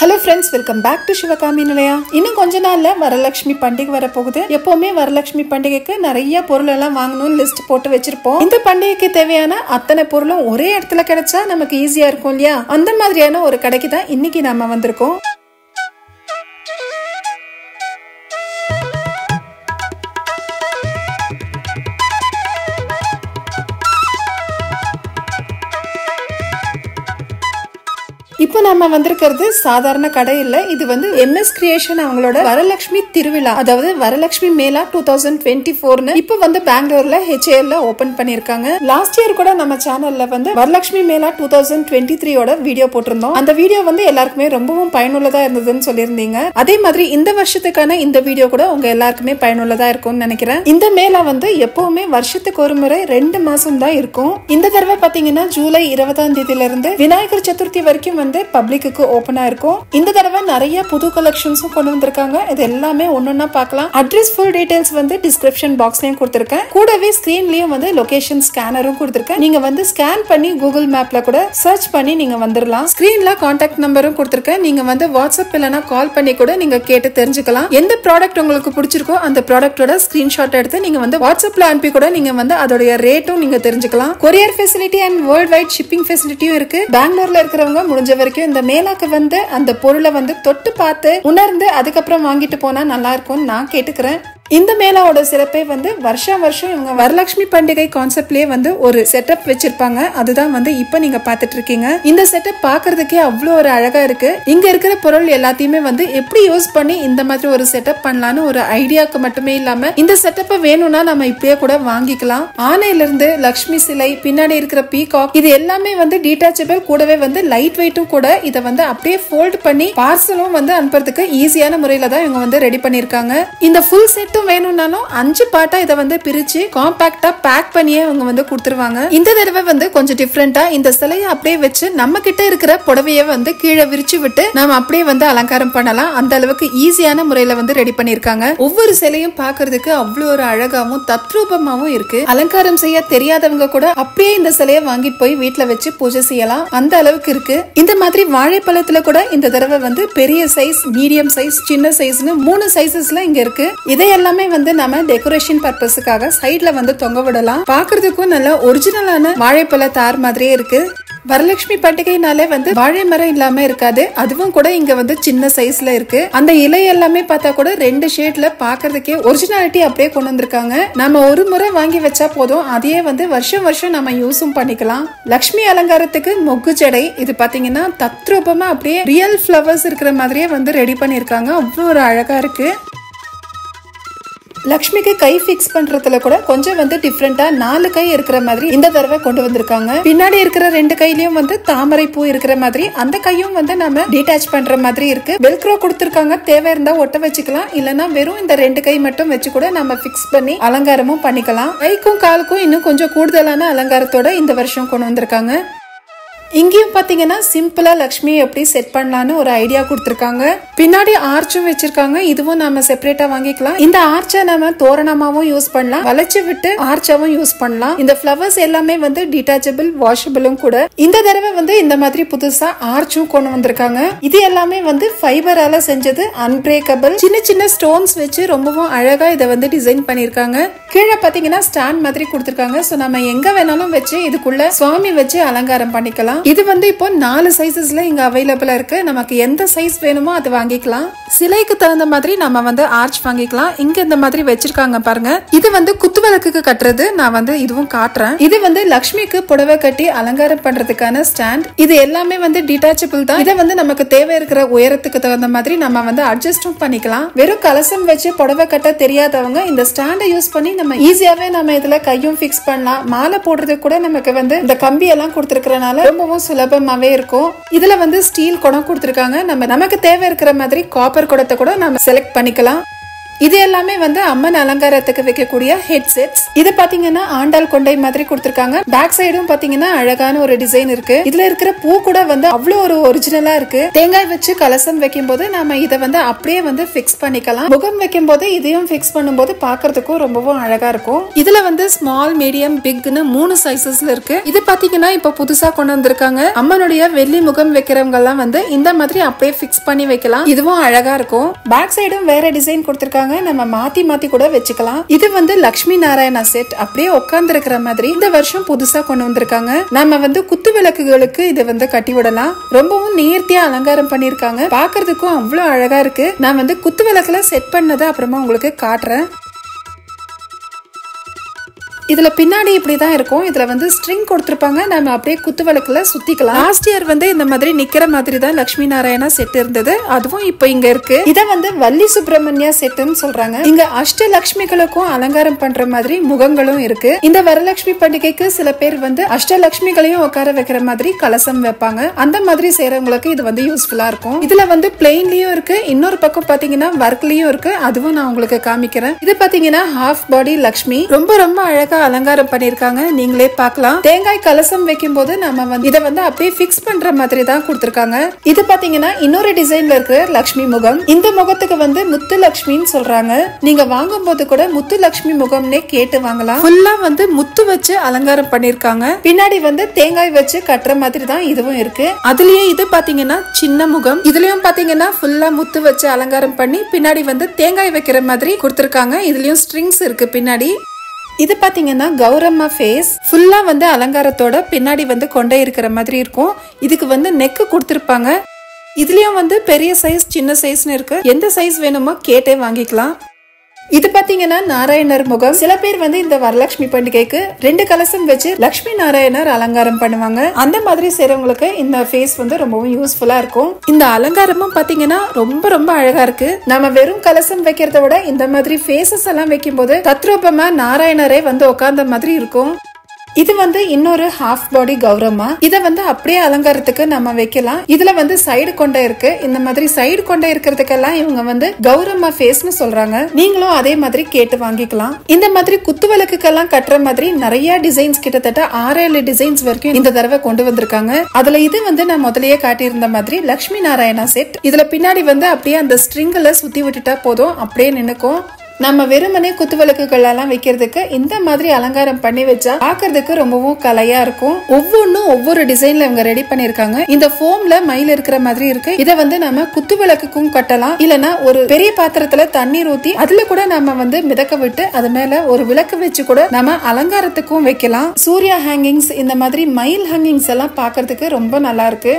hello friends welcome back to Sivakami நிலையா இன்னும் கொஞ்ச நாள்ல வரலட்சுமி பண்டிகை வரப்போகுது எப்பவுமே வரலட்சுமி பண்டிகைக்கு நிறைய பொருள் எல்லாம் வாங்கணும்னு லிஸ்ட் போட்டு வச்சிருப்போம் இந்த பண்டிகைக்கு தேவையான அத்தனை பொருளும் ஒரே இடத்துல கிடைச்சா நமக்கு ஈஸியா இருக்கும் இல்லையா அந்த மாதிரியான ஒரு கடைக்கு தான் இன்னைக்கு நாம வந்திருக்கோம் இப்போ நம்ம வந்திருக்கிறது சாதாரண கடை இல்ல இது வந்து எம்எஸ் கிரியேஷன் அவங்களோட வரலட்சுமி திருவிழா அதாவது Varalakshmi Mela two thousand twenty ஃபோர்னு இப்போ வந்து பெங்களூர்ல ஹெச்ஏஎல்ல ஓபன் பண்ணிருக்காங்க லாஸ்ட் இயர் கூட நம்ம சேனல்ல வந்து Varalakshmi Mela two thousand twenty த்ரீயோட வீடியோ போட்டிருந்தோம் அந்த வீடியோ வந்து எல்லாருக்குமே ரொம்பவும் பயனுள்ளதா இருந்ததுன்னு சொல்லியிருந்தீங்க அதே மாதிரி இந்த வருஷத்துக்கான இந்த வீடியோ கூட உங்க எல்லாருக்குமே பயனுள்ளதா இருக்கும்னு நினைக்கிறேன் இந்த மேலா வந்து எப்பவுமே வருஷத்துக்கு ஒரு முறை ரெண்டு மாசம் தான் இருக்கும் இந்த தடவை பாத்தீங்கன்னா ஜூலை இருபதாம் தேதியில இருந்து விநாயகர் சதுர்த்தி வரைக்கும் வந்து பப்ளிக்கு ஓபனா இருக்கும் இந்த தடவை நிறைய புது கலெக்ஷன்ஸும் கொண்டு வந்திருக்காங்க இது எல்லாமே ஒன்னொன்னா பார்க்கலாம் அட்ரஸ் ஃபுல் டீடைல்ஸ் வந்து டிஸ்கிரிப்ஷன் பாக்ஸ்லயும் கொடுத்திருக்கேன் கூடவே ஸ்கிரீன்லயும் வந்து லொகேஷன் ஸ்கேனரும் கொடுத்திருக்கேன் நீங்க வந்து ஸ்கேன் பண்ணி கூகுள் மேப்ல கூட சர்ச் பண்ணி நீங்க வந்துடலாம் ஸ்கிரீன்ல கான்டாக்ட் நம்பரும் கொடுத்திருக்கேன் நீங்க வந்து வாட்ஸ்அப் இல்லைன்னா கால் பண்ணி கூட நீங்க கேட்டு தெரிஞ்சுக்கலாம் எந்த ப்ராடக்ட் உங்களுக்கு பிடிச்சிருக்கோ அந்த ப்ராடக்ட்டோட ஸ்கிரீன்ஷாட் எடுத்து நீங்க வந்து வாட்ஸ்அப்ல அனுப்பி கூட நீங்க வந்து அதோடைய ரேட்டும் நீங்க தெரிஞ்சுக்கலாம் courier facility and world wide shipping ஃபெசிலிட்டியும் இருக்கு பெங்களூர்ல இருக்கிறவங்க முடிஞ்ச வரைக்கும் இந்த மேலாக்கு வந்து அந்த பொருளை வந்து தொட்டு பார்த்து உணர்ந்து அதுக்கப்புறம் வாங்கிட்டு போனா நல்லா இருக்கும்னு நான் கேட்டுக்கிறேன் இந்த மேளாவோட சிறப்பே வந்து வருஷம் வருஷம் இவங்க வரலட்சுமி பண்டிகை கான்செப்ட்லயே வந்து ஒரு செட்டப் வச்சிருப்பாங்க அதுதான் வந்து இப்ப நீங்க பாத்துட்டு இருக்கீங்க இந்த செட்டப் பாக்குறதுக்கே அவ்வளோ ஒரு அழகா இருக்கு இங்க இருக்கிற பொருள் எல்லாத்தையுமே வந்து எப்படி யூஸ் பண்ணி இந்த மாதிரி ஒரு செட்டப் பண்ணலாம்னு ஒரு ஐடியாக்கு மட்டுமே இல்லாம இந்த செட்டப்பை வேணும்னா நம்ம இப்பயே கூட வாங்கிக்கலாம் ஆனையில இருந்து லக்ஷ்மி சிலை பின்னாடி இருக்கிற பீகாக் இது எல்லாமே வந்து டீட்டாச்சபிள் கூடவே வந்து லைட் வெயிட்டும் கூட இதை வந்து அப்படியே ஃபோல்ட் பண்ணி பார்சலும் வந்து அனுப்புறதுக்கு ஈஸியான முறையில தான் இவங்க வந்து ரெடி பண்ணிருக்காங்க இந்த ஃபுல் செட்டும் வேணும்னாலும் அஞ்சு பாட்டா இதை வந்து பிரிச்சு காம்பாக்டா பேக் பண்ணியே அவங்க வந்து கொடுத்துருவாங்க இந்த தடவை வந்து கொஞ்சம் டிஃப்ரெண்டா இந்த சிலையை அப்படியே வச்சு நம்ம கிட்ட இருக்கிற புடவைய வந்து கீழே விரிச்சு விட்டு நம்ம அப்படியே வந்து அலங்காரம் பண்ணலாம் அந்த அளவுக்கு ஈஸியான முறையில வந்து ரெடி பண்ணிருக்காங்க ஒவ்வொரு சிலையும் பாக்குறதுக்கு அவ்வளவு ஒரு அழகாவும் தத்ரூபமாவும் இருக்கு அலங்காரம் செய்ய தெரியாதவங்க கூட அப்படியே இந்த சிலையை வாங்கிட்டு போய் வீட்டுல வச்சு பூஜை செய்யலாம் அந்த அளவுக்கு இருக்கு இந்த மாதிரி வாழைப்பழத்துல கூட இந்த தடவை வந்து பெரிய சைஸ் மீடியம் சைஸ் சின்ன சைஸ்னு மூணு சைசஸ்ல இங்க இருக்கு இதையெல்லாமே வந்து நம்ம டெக்கரேஷன் பர்பஸுக்காக சைட்ல வந்து தொங்க விடலாம் பாக்குறதுக்கும் நல்ல ஒரிஜினலான வாழைப்பழ தார் மாதிரியே இருக்கு வரலட்சுமி பண்டிகைனாலே வந்து வாழை மரம் இல்லாம இருக்காது அதுவும் கூட இங்க வந்து சின்ன சைஸ்ல இருக்கு அந்த இலை எல்லாமே பார்த்தா கூட ரெண்டு ஷேட்ல பாக்குறதுக்கே ஒரிஜினாலிட்டி அப்படியே கொண்டு வந்திருக்காங்க நம்ம ஒரு முறை வாங்கி வச்சா போதும் அதையே வந்து வருஷம் வருஷம் நம்ம யூஸும் பண்ணிக்கலாம் லக்ஷ்மி அலங்காரத்துக்கு மொக்கு ஜடை இது பாத்தீங்கன்னா தத்ரூபமா அப்படியே ரியல் ஃபிளவர்ஸ் இருக்கிற மாதிரியே வந்து ரெடி பண்ணிருக்காங்க அவ்வளோ ஒரு அழகா இருக்கு லக்ஷ்மிக்கு கை ஃபிக்ஸ் பண்றதுல கூட கொஞ்சம் வந்து டிஃப்ரெண்டா நாலு கை இருக்கிற மாதிரி இந்த தடவை கொண்டு வந்திருக்காங்க பின்னாடி இருக்கிற ரெண்டு கையிலயும் வந்து தாமரை பூ இருக்கிற மாதிரி அந்த கையும் வந்து நம்ம டீடாச் பண்ற மாதிரி இருக்கு வெல்க்ரோ கொடுத்திருக்காங்க தேவை இருந்தா ஒட்ட வச்சுக்கலாம் இல்லனா வெறும் இந்த ரெண்டு கை மட்டும் வச்சு கூட நம்ம ஃபிக்ஸ் பண்ணி அலங்காரமும் பண்ணிக்கலாம் கைக்கும் காலுக்கும் இன்னும் கொஞ்சம் கூடுதலான அலங்காரத்தோட இந்த வருஷம் கொண்டு வந்திருக்காங்க இங்கேயும் பாத்தீங்கன்னா சிம்பிளா லக்ஷ்மி எப்படி செட் பண்ணலாம்னு ஒரு ஐடியா கொடுத்துருக்காங்க பின்னாடி ஆர்ச்சும் வச்சிருக்காங்க இதுவும் நாம செப்பரேட்டா வாங்கிக்கலாம் இந்த ஆர்ச்சை நம்ம தோரணமாவும் யூஸ் பண்ணலாம் வளைச்சு விட்டு ஆர்ச்சாவும் யூஸ் பண்ணலாம் இந்த ஃபிளவர்ஸ் எல்லாமே வந்து டிட்டாச்சபிள் வாஷபிளும் கூட இந்த தடவை வந்து இந்த மாதிரி புதுசா ஆர்ச்சும் கொண்டு வந்திருக்காங்க இது எல்லாமே வந்து ஃபைபரால செஞ்சது அன்பிரேக்கபிள் சின்ன சின்ன ஸ்டோன்ஸ் வச்சு ரொம்பவும் அழகா இதை வந்து டிசைன் பண்ணிருக்காங்க கீழே பாத்தீங்கன்னா ஸ்டாண்ட் மாதிரி கொடுத்துருக்காங்க சோ நம்ம எங்க வேணாலும் வச்சு இதுக்குள்ள சுவாமி வச்சு அலங்காரம் பண்ணிக்கலாம் இது வந்து இப்போ நாலு சைசஸ்ல இங்க அவைலபிளா இருக்கு நமக்கு எந்த சைஸ் வேணுமோ அது வாங்கிக்கலாம் சிலைக்கு தகுந்த மாதிரி நம்ம வந்து ஆர்ச் வாங்கிக்கலாம் இங்க இந்த மாதிரி வச்சிருக்காங்க பாருங்க இது வந்து குத்துவிளக்குக்கு கட்டுறது நான் வந்து இதுவும் காட்டுறேன் இது வந்து லக்ஷ்மிக்கு புடவை கட்டி அலங்காரம் பண்றதுக்கான ஸ்டாண்ட் இது எல்லாமே வந்து டிட்டாச்சபிள் தான் இதை வந்து நமக்கு தேவை இருக்கிற உயரத்துக்கு தகுந்த மாதிரி நம்ம வந்து அட்ஜஸ்டும் பண்ணிக்கலாம் வெறும் கலசம் வச்சு புடவை கட்ட தெரியாதவங்க இந்த ஸ்டாண்டை யூஸ் பண்ணி நம்ம ஈஸியாவே நம்ம இதுல கையும் ஃபிக்ஸ் பண்ணலாம் மாலை போடுறதுக்கு கூட நமக்கு வந்து இந்த கம்பி எல்லாம் கொடுத்துருக்கறனால ரொம்பவும் சுலபமாவே இருக்கும் இதுல வந்து ஸ்டீல் குடம் கொடுத்துருக்காங்க நம்ம நமக்கு தேவை இருக்கிற மாதிரி காப்பர் குடத்தை கூட நம்ம செலக்ட் பண்ணிக்கலாம் இது எல்லாமே வந்து அம்மன் அலங்காரத்துக்கு வைக்கக்கூடிய ஹெட்செட்ஸ் இது பாத்தீங்கன்னா ஆண்டாள் கொண்டை மாதிரி கொடுத்திருக்காங்க பேக் சைடும் பாத்தீங்கன்னா அழகான ஒரு டிசைன் இருக்கு இதுல இருக்கிற பூ கூட வந்து அவ்வளவு ஒரு ஒரிஜினலா இருக்கு தேங்காய் வச்சு கலசம் வைக்கும் போது நாம இதை வந்து அப்படியே வந்து ஃபிக்ஸ் பண்ணிக்கலாம் முகம் வைக்கும் போது இதையும் ஃபிக்ஸ் பண்ணும்போது பாக்குறதுக்கும் ரொம்பவும் அழகா இருக்கும் இதுல வந்து ஸ்மால் மீடியம் பிக்னு மூணு சைசஸ்ல இருக்கு இது பாத்தீங்கன்னா இப்ப புதுசா கொண்டு வந்திருக்காங்க அம்மனுடைய வெள்ளி முகம் வைக்கிறவங்க எல்லாம் வந்து இந்த மாதிரி அப்படியே ஃபிக்ஸ் பண்ணி வைக்கலாம் இதுவும் அழகா இருக்கும் பேக் சைடும் வேற டிசைன் கொடுத்திருக்காங்க நம்ம மாத்தி மாத்தி கூட வச்சுக்கலாம் இது வந்து லக்ஷ்மி நாராயணா செட் அப்படியே உட்கார்ந்து இருக்கிற மாதிரி இந்த வருஷம் புதுசா கொண்டு வந்திருக்காங்க நம்ம வந்து குத்து விளக்குகளுக்கு இதை வந்து கட்டி விடலாம் ரொம்பவும் நேர்த்தியா அலங்காரம் பண்ணிருக்காங்க பாக்குறதுக்கும் அவ்வளவு அழகா இருக்கு நான் வந்து குத்து விளக்குல செட் பண்ணதை அப்புறமா உங்களுக்கு காட்டுறேன் இதுல பின்னாடி இப்படிதான் இருக்கும் இதுல வந்து ஸ்ட்ரிங் கொடுத்திருப்பாங்க நம்ம அப்படியே குத்து விளக்குல சுத்திக்கலாம் லாஸ்ட் இயர் வந்து இந்த மாதிரி நிக்கிற மாதிரி தான் லட்சுமி நாராயணா செட் இருந்தது அதுவும் இப்ப இங்க இருக்கு இத வந்து வள்ளி சுப்பிரமணியா செட்டுன்னு சொல்றாங்க இங்க அஷ்ட லட்சுமிகளுக்கும் அலங்காரம் பண்ற மாதிரி முகங்களும் இருக்கு இந்த வரலட்சுமி பண்டிகைக்கு சில பேர் வந்து அஷ்ட லட்சுமிகளையும் உட்கார வைக்கிற மாதிரி கலசம் வைப்பாங்க அந்த மாதிரி செய்யறவங்களுக்கு இது வந்து யூஸ்ஃபுல்லா இருக்கும் இதுல வந்து பிளெயின்லயும் இருக்கு இன்னொரு பக்கம் பாத்தீங்கன்னா ஒர்க்லயும் இருக்கு அதுவும் நான் உங்களுக்கு காமிக்கிறேன் இது பாத்தீங்கன்னா ஹாஃப் பாடி லக்ஷ்மி ரொம்ப ரொம்ப அழகா அலங்காரம் பண்ணிருக்காங்க நீங்களே பார்க்கலாம் தேங்காய் கலசம் வைக்கும் போது நம்ம வந்து இதை வந்து அப்படியே ஃபிக்ஸ் பண்ற மாதிரி தான் கொடுத்திருக்காங்க இது பாத்தீங்கன்னா இன்னொரு டிசைன்ல இருக்கிற லக்ஷ்மி முகம் இந்த முகத்துக்கு வந்து முத்து லக்ஷ்மின்னு சொல்றாங்க நீங்க வாங்கும் போது கூட முத்து லக்ஷ்மி முகம்னே கேட்டு வாங்கலாம் ஃபுல்லா வந்து முத்து வச்சு அலங்காரம் பண்ணிருக்காங்க பின்னாடி வந்து தேங்காய் வச்சு கட்டுற மாதிரி தான் இதுவும் இருக்கு அதுலயே இது பாத்தீங்கன்னா சின்ன முகம் இதுலயும் பாத்தீங்கன்னா ஃபுல்லா முத்து வச்சு அலங்காரம் பண்ணி பின்னாடி வந்து தேங்காய் வைக்கிற மாதிரி கொடுத்திருக்காங்க இதுலயும் ஸ்ட்ரிங்ஸ் இருக்கு பின்னாடி இது பாத்தீங்கன்னா கௌரம்மா ஃபேஸ் ஃபுல்லா வந்து அலங்காரத்தோட பின்னாடி வந்து கொண்டே இருக்கிற மாதிரி இருக்கும் இதுக்கு வந்து நெக்கு கொடுத்துருப்பாங்க இதுலயும் வந்து பெரிய சைஸ் சின்ன சைஸ்னு இருக்கு எந்த சைஸ் வேணுமோ கேட்டே வாங்கிக்கலாம் இது பாத்தீங்கன்னா நாராயணர் முகம் சில பேர் வந்து இந்த வரலட்சுமி பண்டிகைக்கு ரெண்டு கலசம் வச்சு லட்சுமி நாராயணர் அலங்காரம் பண்ணுவாங்க அந்த மாதிரி செய்றவங்களுக்கு இந்த ஃபேஸ் வந்து ரொம்பவும் யூஸ்ஃபுல்லா இருக்கும் இந்த அலங்காரமும் பாத்தீங்கன்னா ரொம்ப ரொம்ப அழகா இருக்கு நம்ம வெறும் கலசம் வைக்கிறத விட இந்த மாதிரி ஃபேஸஸ் எல்லாம் வைக்கும்போது தத்ரூபமா நாராயணரே வந்து உட்கார்ந்த மாதிரி இருக்கும் இது வந்து இன்னொரு ஹாஃப் பாடி கௌரமா இத வந்து அப்படியே அலங்காரத்துக்கு நம்ம வைக்கலாம் இதுல வந்து சைடு கொண்டை இருக்கு இந்த மாதிரி சைடு கொண்டை இருக்கிறதுக்கெல்லாம் இவங்க வந்து கௌரம்மா ஃபேஸ்னு சொல்றாங்க நீங்களும் அதே மாதிரி கேட்டு வாங்கிக்கலாம் இந்த மாதிரி குத்து விளக்குக்கெல்லாம் கட்டுற மாதிரி நிறைய டிசைன்ஸ் கிட்டத்தட்ட ஆறு ஏழு டிசைன்ஸ் வரைக்கும் இந்த தடவை கொண்டு வந்திருக்காங்க அதுல இது வந்து நான் முதல்லயே காட்டியிருந்த மாதிரி லக்ஷ்மி நாராயணா செட் இதுல பின்னாடி வந்து அப்படியே அந்த ஸ்ட்ரிங்ல சுத்தி விட்டுட்டா போதும் அப்படியே நின்னுக்கும் நம்ம வெறுமனே குத்து விளக்குகள் எல்லாம் வைக்கிறதுக்கு இந்த மாதிரி அலங்காரம் பண்ணி வச்சா பாக்குறதுக்கு ரொம்பவும் கலையா இருக்கும் ஒவ்வொன்றும் ஒவ்வொரு டிசைன்ல இவங்க ரெடி பண்ணிருக்காங்க இந்த ஃபோம்ல மயில் இருக்கிற மாதிரி இருக்கு இதை வந்து நம்ம குத்து விளக்குக்கும் கட்டலாம் இல்லனா ஒரு பெரிய பாத்திரத்துல தண்ணீர் ஊத்தி அதுல கூட நம்ம வந்து மிதக்க விட்டு அது மேல ஒரு விளக்கு வச்சு கூட நம்ம அலங்காரத்துக்கும் வைக்கலாம் சூர்யா ஹேங்கிங்ஸ் இந்த மாதிரி மயில் ஹேங்கிங்ஸ் எல்லாம் பாக்குறதுக்கு ரொம்ப நல்லா இருக்கு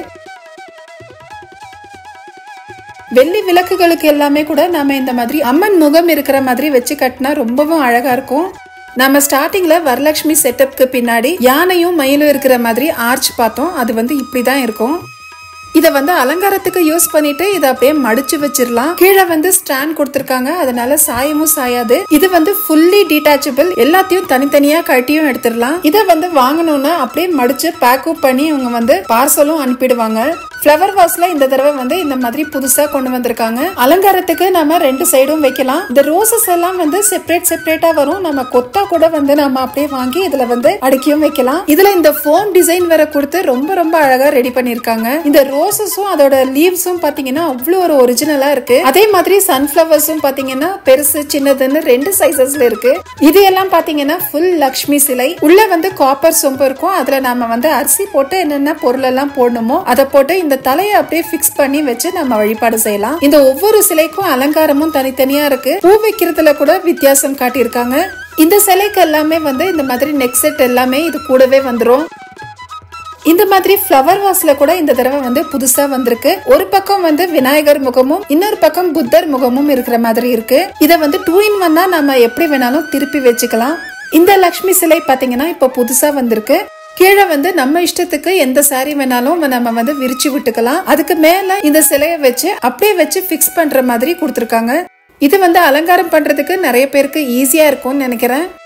வெள்ளி விளக்குகளுக்கு எல்லாமே கூட நாம இந்த மாதிரி அம்மன் முகம் இருக்கிற மாதிரி வச்சு கட்டினா ரொம்பவும் அழகா இருக்கும் நம்ம ஸ்டார்டிங்ல வரலட்சுமி செட்டப்க்கு பின்னாடி யானையும் மயிலும் இருக்கிற மாதிரி ஆர்ச் பார்த்தோம் அது வந்து இப்படிதான் இருக்கும் இத வந்து அலங்காரத்துக்கு யூஸ் பண்ணிட்டு இத அப்படியே மடிச்சு வச்சிடலாம் கீழே வந்து ஸ்டாண்ட் கொடுத்திருக்காங்க அதனால சாயமும் சாயாது இது வந்து ஃபுல்லி டீட்டாச்சபிள் எல்லாத்தையும் தனித்தனியா கட்டியும் எடுத்துடலாம் இத வந்து வாங்கணும்னா அப்படியே மடிச்சு பேக்கப் பண்ணி இவங்க வந்து பார்சலும் அனுப்பிடுவாங்க ஃப்ளவர் வாஸ்ல இந்த தடவை வந்து இந்த மாதிரி புதுசா கொண்டு வந்திருக்காங்க அலங்காரத்துக்கு நம்ம ரெண்டு சைடும் வைக்கலாம் இந்த ரோசஸ் எல்லாம் வந்து செப்பரேட் செப்பரேட்டா வரும் நம்ம கொத்தா கூட வந்து நம்ம அப்படியே வாங்கி இதுல வந்து அடுக்கியும் வைக்கலாம் இதுல இந்த ஃபோம் டிசைன் வேற கொடுத்து ரொம்ப ரொம்ப அழகா ரெடி பண்ணிருக்காங்க இந்த ரோசஸும் அதோட லீவ்ஸும் பாத்தீங்கன்னா அவ்வளவு ஒரு ஒரிஜினலா இருக்கு அதே மாதிரி சன்ஃபிளவர்ஸும் பாத்தீங்கன்னா பெருசு சின்னதுன்னு ரெண்டு சைசஸ்ல இருக்கு இது எல்லாம் பாத்தீங்கன்னா ஃபுல் லக்ஷ்மி சிலை உள்ள வந்து காப்பர் சொம்பு இருக்கும் அதுல நாம வந்து அரிசி போட்டு என்னென்ன பொருள் எல்லாம் போடணுமோ அதை போட்டு இந்த தலையை அப்படியே ஃபிக்ஸ் பண்ணி வச்சு நம்ம வழிபாடு செய்யலாம் இந்த ஒவ்வொரு சிலைக்கும் அலங்காரமும் தனித்தனியா இருக்கு பூ வைக்கிறதுல கூட வித்தியாசம் காட்டியிருக்காங்க இந்த சிலைக்கு எல்லாமே வந்து இந்த மாதிரி நெக் செட் எல்லாமே இது கூடவே வந்துரும் இந்த மாதிரி ஃப்ளவர் வாஸ்ல கூட இந்த தடவை வந்து புதுசா வந்திருக்கு ஒரு பக்கம் வந்து விநாயகர் முகமும் இன்னொரு பக்கம் புத்தர் முகமும் இருக்கிற மாதிரி இருக்கு இத வந்து டூ இன் ஒன்னா நம்ம எப்படி வேணாலும் திருப்பி வச்சுக்கலாம் இந்த லக்ஷ்மி சிலை பாத்தீங்கன்னா இப்ப புதுசா வந்திருக்கு கீழே வந்து நம்ம இஷ்டத்துக்கு எந்த சாரி வேணாலும் நம்ம வந்து விரிச்சு விட்டுக்கலாம் அதுக்கு மேல இந்த சிலையை வச்சு அப்படியே வச்சு ஃபிக்ஸ் பண்ற மாதிரி கொடுத்துருக்காங்க இது வந்து அலங்காரம் பண்றதுக்கு நிறைய பேருக்கு ஈஸியா இருக்கும்னு நினைக்கிறேன்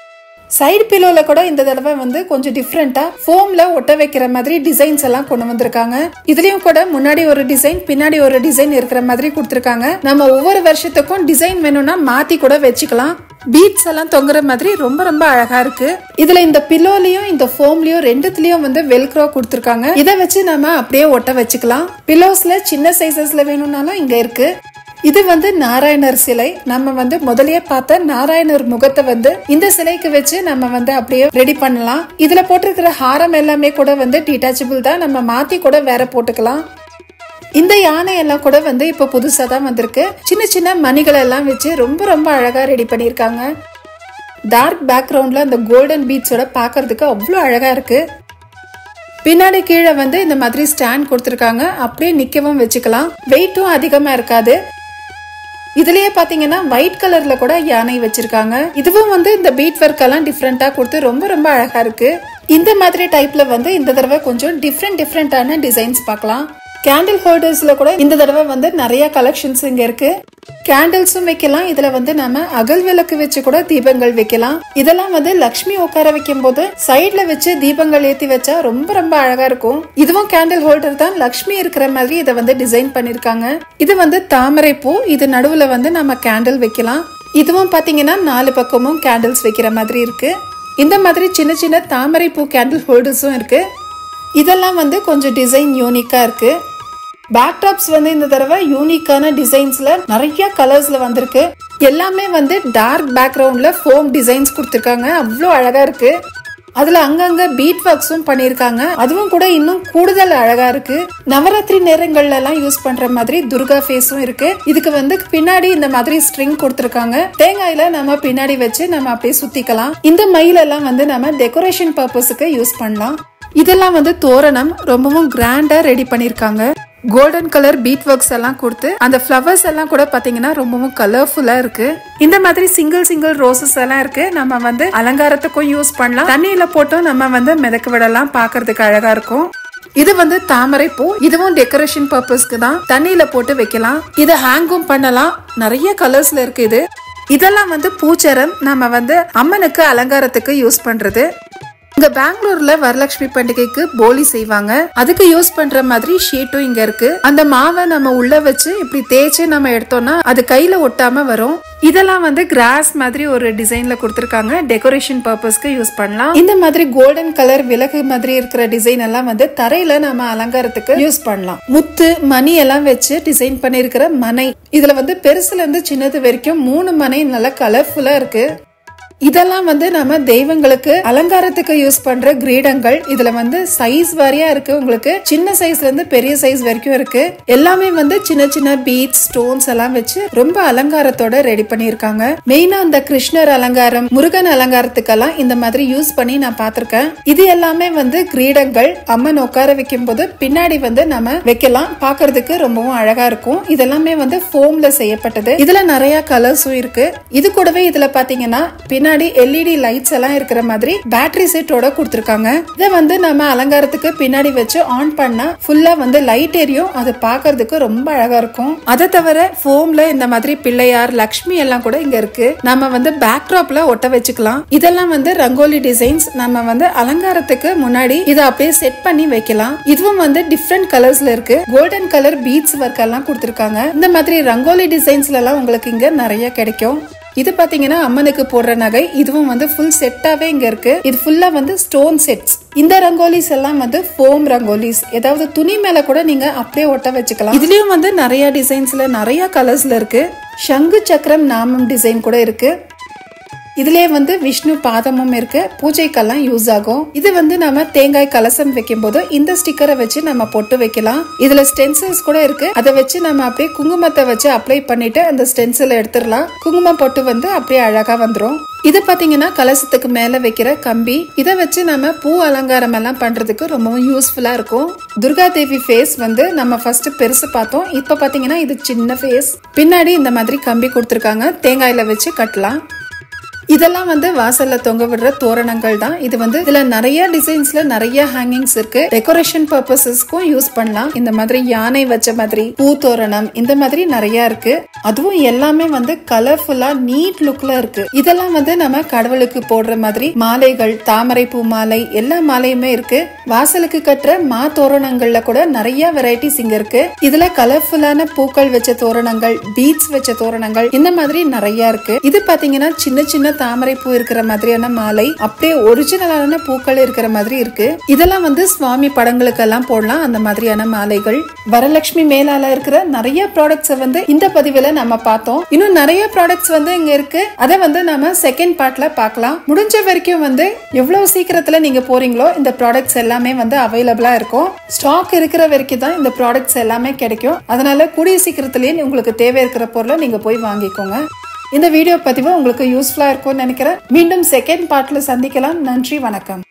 சைடு பிலோல கூட இந்த தடவை வந்து கொஞ்சம் டிஃப்ரெண்டா ஃபோம்ல ஒட்ட வைக்கிற மாதிரி டிசைன்ஸ் எல்லாம் கொண்டு வந்திருக்காங்க இதுலயும் கூட முன்னாடி ஒரு டிசைன் பின்னாடி ஒரு டிசைன் இருக்கிற மாதிரி கொடுத்திருக்காங்க நம்ம ஒவ்வொரு வருஷத்துக்கும் டிசைன் வேணும்னா மாத்தி கூட வச்சுக்கலாம் பீட்ஸ் எல்லாம் தொங்குற மாதிரி ரொம்ப ரொம்ப அழகா இருக்கு இதுல இந்த பில்லோலயும் இந்த ஃபோம்லயும் ரெண்டுத்துலயும் வந்து வெல்க்ரோ கொடுத்திருக்காங்க இதை வச்சு நம்ம அப்படியே ஒட்ட வச்சுக்கலாம் பில்லோஸ்ல சின்ன சைசஸ்ல வேணும்னாலும் இங்க இருக்கு இது வந்து நாராயணர் சிலை நம்ம வந்து முதல்லயே பார்த்த நாராயணர் முகத்தை வந்து இந்த சிலைக்கு வச்சு நம்ம வந்து அப்படியே ரெடி பண்ணலாம் இதுல போட்டிருக்கிற ஹாரம் எல்லாமே கூட வந்து டிட்டாச்சபிள் தான் நம்ம மாத்தி கூட வேற போட்டுக்கலாம் இந்த யானை எல்லாம் கூட வந்து இப்ப புதுசா தான் வந்திருக்கு சின்ன சின்ன மணிகள் எல்லாம் வச்சு ரொம்ப ரொம்ப அழகா ரெடி பண்ணிருக்காங்க டார்க் பேக்ரவுண்ட்ல அந்த கோல்டன் பீட்ஸோட பாக்குறதுக்கு அவ்வளோ அழகா இருக்கு பின்னாடி கீழே வந்து இந்த மாதிரி ஸ்டாண்ட் கொடுத்துருக்காங்க அப்படியே நிக்கவும் வச்சுக்கலாம் வெயிட்டும் அதிகமா இருக்காது இதுலயே பாத்தீங்கன்னா ஒயிட் கலர்ல கூட யானை வச்சிருக்காங்க இதுவும் வந்து இந்த பீட் ஒர்க் எல்லாம் டிஃப்ரெண்டா கொடுத்து ரொம்ப ரொம்ப அழகா இருக்கு இந்த மாதிரி டைப்ல வந்து இந்த தடவை கொஞ்சம் டிஃப்ரெண்ட் டிஃப்ரெண்டான டிசைன்ஸ் பார்க்கலாம் கேண்டில் ஹோல்டர்ஸ்ல கூட இந்த தடவை வந்து நிறைய கலெக்ஷன்ஸ் இங்க இருக்கு கேண்டில்ஸும் வைக்கலாம் இதுல வந்து நம்ம அகல் விளக்கு வச்சு கூட தீபங்கள் வைக்கலாம் இதெல்லாம் வந்து லக்ஷ்மி உட்கார வைக்கும் போது சைட்ல வச்சு தீபங்கள் ஏத்தி வச்சா ரொம்ப ரொம்ப அழகா இருக்கும் இதுவும் கேண்டில் ஹோல்டர் தான் லக்ஷ்மி இருக்கிற மாதிரி இதை வந்து டிசைன் பண்ணிருக்காங்க இது வந்து தாமரை பூ இது நடுவுல வந்து நம்ம கேண்டில் வைக்கலாம் இதுவும் பாத்தீங்கன்னா நாலு பக்கமும் கேண்டில்ஸ் வைக்கிற மாதிரி இருக்கு இந்த மாதிரி சின்ன சின்ன தாமரை பூ கேண்டில் ஹோல்டர்ஸும் இருக்கு இதெல்லாம் வந்து கொஞ்சம் டிசைன் யூனிக்கா இருக்கு பேக்டாப்ஸ் வந்து இந்த தடவை யூனிக்கான டிசைன்ஸ்ல நிறைய கலர்ஸ்ல வந்திருக்கு எல்லாமே வந்து டார்க் பேக்ரவுண்ட்ல ஃபோம் டிசைன்ஸ் கொடுத்துருக்காங்க அவ்வளோ அழகா இருக்கு அதுல அங்கங்க பீட் ஒர்க்ஸும் பண்ணிருக்காங்க அதுவும் கூட இன்னும் கூடுதல் அழகா இருக்கு நவராத்திரி நேரங்கள்ல எல்லாம் யூஸ் பண்ற மாதிரி துர்கா ஃபேஸும் இருக்கு இதுக்கு வந்து பின்னாடி இந்த மாதிரி ஸ்ட்ரிங் கொடுத்துருக்காங்க தேங்காயில நம்ம பின்னாடி வச்சு நம்ம அப்படியே சுத்திக்கலாம் இந்த மயிலெல்லாம் வந்து நம்ம டெக்கரேஷன் பர்பஸுக்கு யூஸ் பண்ணலாம் இதெல்லாம் வந்து தோரணம் ரொம்பவும் கிராண்டா ரெடி பண்ணிருக்காங்க கோல்டன் கலர் பீட் ஒர்க்ஸ் எல்லாம் கொடுத்து அந்த ஃப்ளவர்ஸ் எல்லாம் கூட பாத்தீங்கன்னா ரொம்பவும் கலர்ஃபுல்லா இருக்கு இந்த மாதிரி சிங்கிள் சிங்கிள் ரோசஸ் எல்லாம் இருக்கு நம்ம வந்து அலங்காரத்துக்கும் யூஸ் பண்ணலாம் தண்ணியில போட்டும் நம்ம வந்து மிதக்க விடலாம் பாக்குறதுக்கு அழகா இருக்கும் இது வந்து தாமரை பூ இதுவும் டெக்கரேஷன் பர்பஸ்க்கு தான் தண்ணியில போட்டு வைக்கலாம் இதை ஹேங்கும் பண்ணலாம் நிறைய கலர்ஸ்ல இருக்கு இது இதெல்லாம் வந்து பூச்சரம் நம்ம வந்து அம்மனுக்கு அலங்காரத்துக்கு யூஸ் பண்றது இங்க பெங்களூர்ல வரலட்சுமி பண்டிகைக்கு போலி செய்வாங்க அதுக்கு யூஸ் பண்ற மாதிரி ஷீட்டும் இங்க இருக்கு அந்த மாவை நம்ம உள்ள வச்சு இப்படி தேய்ச்சி நம்ம எடுத்தோம்னா அது கையில ஒட்டாம வரும் இதெல்லாம் வந்து கிராஸ் மாதிரி ஒரு டிசைன்ல கொடுத்துருக்காங்க டெக்கரேஷன் பர்பஸ்க்கு யூஸ் பண்ணலாம் இந்த மாதிரி கோல்டன் கலர் விளக்கு மாதிரி இருக்கிற டிசைன் எல்லாம் வந்து தரையில நம்ம அலங்காரத்துக்கு யூஸ் பண்ணலாம் முத்து மணி எல்லாம் வச்சு டிசைன் பண்ணிருக்கிற மனை இதுல வந்து பெருசுல இருந்து சின்னது வரைக்கும் மூணு மனை நல்லா கலர்ஃபுல்லா இருக்கு இதெல்லாம் வந்து நம்ம தெய்வங்களுக்கு அலங்காரத்துக்கு யூஸ் பண்ற கிரீடங்கள் இதுல வந்து சைஸ் வாரியா இருக்கு உங்களுக்கு சின்ன சைஸ்ல இருந்து பெரிய சைஸ் வரைக்கும் இருக்கு எல்லாமே வந்து சின்ன சின்ன பீட்ஸ் ஸ்டோன்ஸ் எல்லாம் வச்சு ரொம்ப அலங்காரத்தோட ரெடி பண்ணிருக்காங்க மெயினா இந்த கிருஷ்ணர் அலங்காரம் முருகன் அலங்காரத்துக்கெல்லாம் இந்த மாதிரி யூஸ் பண்ணி நான் பார்த்திருக்கேன் இது எல்லாமே வந்து கிரீடங்கள் அம்மன் உட்கார வைக்கும் போது பின்னாடி வந்து நம்ம வைக்கலாம் பாக்குறதுக்கு ரொம்பவும் அழகா இருக்கும் இதெல்லாமே வந்து ஃபோம்ல செய்யப்பட்டது இதுல நிறைய கலர்ஸும் இருக்கு இது கூடவே இதுல பாத்தீங்கன்னா பின்னாடி எல்இடி லைட்ஸ் எல்லாம் இருக்கிற மாதிரி பேட்டரி செட்டோட கொடுத்துருக்காங்க இதை வந்து நம்ம அலங்காரத்துக்கு பின்னாடி வச்சு ஆன் பண்ணா ஃபுல்லா வந்து லைட் எரியும் அது பாக்குறதுக்கு ரொம்ப அழகா இருக்கும் அதை தவிர ஃபோம்ல இந்த மாதிரி பிள்ளையார் லக்ஷ்மி எல்லாம் கூட இங்க இருக்கு நம்ம வந்து பேக்ட்ராப்ல ஒட்ட வச்சுக்கலாம் இதெல்லாம் வந்து ரங்கோலி டிசைன்ஸ் நம்ம வந்து அலங்காரத்துக்கு முன்னாடி இதை அப்படியே செட் பண்ணி வைக்கலாம் இதுவும் வந்து டிஃப்ரெண்ட் கலர்ஸ்ல இருக்கு கோல்டன் கலர் பீட்ஸ் ஒர்க் எல்லாம் கொடுத்துருக்காங்க இந்த மாதிரி ரங்கோலி டிசைன்ஸ்ல எல்லாம் உங்களுக்கு இங்க நிறைய கிடைக்கும் இது பாத்தீங்கன்னா அம்மனுக்கு போடுற நகை இதுவும் வந்து ஃபுல் செட்டாவே இங்க இருக்கு இது ஃபுல்லா வந்து ஸ்டோன் செட்ஸ் இந்த ரங்கோலிஸ் எல்லாம் வந்து ஃபோம் ரங்கோலிஸ் ஏதாவது துணி மேல கூட நீங்க அப்படியே ஒட்ட வச்சுக்கலாம் இதுலயும் வந்து நிறைய டிசைன்ஸ்ல நிறைய கலர்ஸ்ல இருக்கு சங்கு சக்கரம் நாமம் டிசைன் கூட இருக்கு இதுலயே வந்து விஷ்ணு பாதமும் இருக்கு பூஜைக்கெல்லாம் யூஸ் ஆகும் இது வந்து நம்ம தேங்காய் கலசம் வைக்கும் போது இந்த ஸ்டிக்கரை வச்சு நம்ம பொட்டு வைக்கலாம் இதுல ஸ்டென்சில்ஸ் கூட இருக்கு அதை வச்சு நம்ம அப்படியே குங்குமத்தை வச்சு அப்ளை பண்ணிட்டு அந்த ஸ்டென்சில் எடுத்துடலாம் குங்கும பொட்டு வந்து அப்படியே அழகா வந்துரும் இது பாத்தீங்கன்னா கலசத்துக்கு மேல வைக்கிற கம்பி இதை வச்சு நம்ம பூ அலங்காரம் எல்லாம் பண்றதுக்கு ரொம்பவும் யூஸ்ஃபுல்லா இருக்கும் துர்கா தேவி ஃபேஸ் வந்து நம்ம ஃபர்ஸ்ட் பெருசு பார்த்தோம் இப்ப பாத்தீங்கன்னா இது சின்ன ஃபேஸ் பின்னாடி இந்த மாதிரி கம்பி கொடுத்துருக்காங்க தேங்காயில வச்சு கட்டலாம் இதெல்லாம் வந்து வாசல்ல தொங்க விடுற தோரணங்கள் தான் இது வந்து இதுல நிறைய டிசைன்ஸ்ல நிறைய ஹேங்கிங்ஸ் இருக்கு டெக்கரேஷன் பர்பசஸ்க்கும் யூஸ் பண்ணலாம் இந்த மாதிரி யானை வச்ச மாதிரி பூ தோரணம் இந்த மாதிரி நிறைய இருக்கு அதுவும் எல்லாமே வந்து கலர்ஃபுல்லா நீட் லுக்ல இருக்கு இதெல்லாம் வந்து நம்ம கடவுளுக்கு போடுற மாதிரி மாலைகள் தாமரை பூ மாலை எல்லா மாலையுமே இருக்கு வாசலுக்கு கட்டுற மா தோரணங்கள்ல கூட நிறைய வெரைட்டிஸ் இங்க இருக்கு இதுல கலர்ஃபுல்லான பூக்கள் வச்ச தோரணங்கள் பீட்ஸ் வச்ச தோரணங்கள் இந்த மாதிரி நிறைய இருக்கு இது பாத்தீங்கன்னா சின்ன சின்ன தாமரை பூ இருக்கிற மாதிரியான மாலை அப்படியே ஒரிஜினலான பூக்கள் இருக்கிற மாதிரி இருக்கு இதெல்லாம் வந்து சுவாமி படங்களுக்கெல்லாம் போடலாம் அந்த மாதிரியான மாலைகள் வரலட்சுமி மேலால இருக்கிற நிறைய ப்ராடக்ட்ஸ் வந்து இந்த பதிவுல நம்ம பார்த்தோம் இன்னும் நிறைய ப்ராடக்ட்ஸ் வந்து இங்க இருக்கு அதை வந்து நம்ம செகண்ட் பார்ட்ல பார்க்கலாம் முடிஞ்ச வரைக்கும் வந்து எவ்வளவு சீக்கிரத்துல நீங்க போறீங்களோ இந்த ப்ராடக்ட்ஸ் எல்லாமே வந்து அவைலபிளா இருக்கும் ஸ்டாக் இருக்கிற வரைக்கும் தான் இந்த ப்ராடக்ட்ஸ் எல்லாமே கிடைக்கும் அதனால கூடிய சீக்கிரத்திலேயே உங்களுக்கு தேவை இருக்கிற பொருளை நீங்க போய் வாங்கிக்கோங்க இந்த வீடியோ பதிவு உங்களுக்கு யூஸ்ஃபுல்லா இருக்கும்னு நினைக்கிறேன் மீண்டும் செகண்ட் பார்ட்ல சந்திக்கலாம் நன்றி வணக்கம்